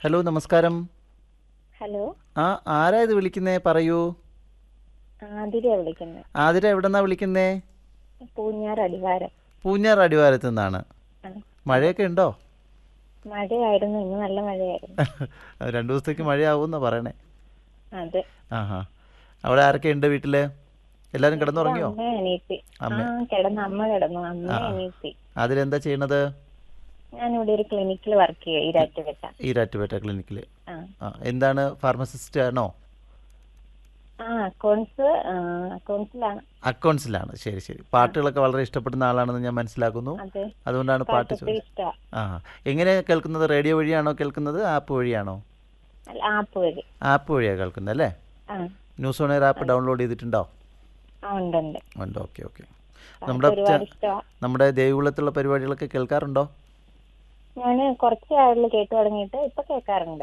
Hello നമസ്കാരം hello ആ ആരാ ഇത് വിളിക്കുന്നേ പറയൂ ആതിരയാ വിളിക്കുന്നത് ആതിര എവിടെന്നാ വിളിക്കുന്നേ പൂഞ്ഞാർ അടിവാരം പൂഞ്ഞാർ അടിവാരത്ത് നിന്നാണ് ആ. മഴയൊക്കെ ഉണ്ടോ മഴയായിരുന്നു ഇന്ന് നല്ല മഴയായിരുന്നു രണ്ടു ദിവസത്തേക്ക് മഴയാവുമെന്നാ പറയണേ അതെ ആഹാ അവിടെ ആരൊക്കെ ഉണ്ട് വീട്ടില് എല്ലാരും കിടന്നുറങ്ങിയോ അമ്മ എണീറ്റ് ആ അമ്മ. കിടന്നു അമ്മ കിടന്നു അമ്മ ആ. എണീറ്റ് അതിലെന്താ ചെയ്യണത് ഞാനിവിടെ ഒരു ക്ലിനിക്കിൽ വർക്ക് ചെയ്യുക ഈരാറ്റുപേട്ട ഈരാറ്റുപേട്ട ക്ലിനിക്കിൽ ആ ആ എന്താണ് ഫാർമസിസ്റ്റ് ആണോ ആ അക്കൗണ്ട്സ് അക്കൗണ്ട്സിലാണ് അക്കൗണ്ട്സിലാണ് ശരി ശരി പാട്ടുകളൊക്കെ വളരെ ഇഷ്ടപ്പെടുന്ന ആളാണെന്ന് ഞാൻ മനസ്സിലാക്കുന്നു അതെ അതുകൊണ്ടാണ് പാട്ട് പാട്ടൊക്കെ ചോദിച്ചത് ഇഷ്ടാ ആ എങ്ങനെ കേൾക്കുന്നത് റേഡിയോ വഴിയാണോ കേൾക്കുന്നത് ആപ്പ് വഴിയാണോ അല്ല ആപ്പ് വഴി ആപ്പ് വഴിയാണ് കേൾക്കുന്നത് അല്ലേ ആ news on air app download ചെയ്തിട്ടുണ്ടോ ആ ഉണ്ട് ഉണ്ട് ഉണ്ട് ഓക്കെ ഓക്കെ പാട്ട് നമ്മുടെ ഒരുപാട് ച- ഇഷ്ടമാ നമ്മുടെ ദേവികുളത്തുള്ള പരിപാടികളൊക്കെ കേൾക്കാറുണ്ടോ ഞാൻ കുറച്ച് ആളുകൾ കേട്ടു തുടങ്ങിയിട്ട് ഇപ്പൊ കേൾക്കാറുണ്ട്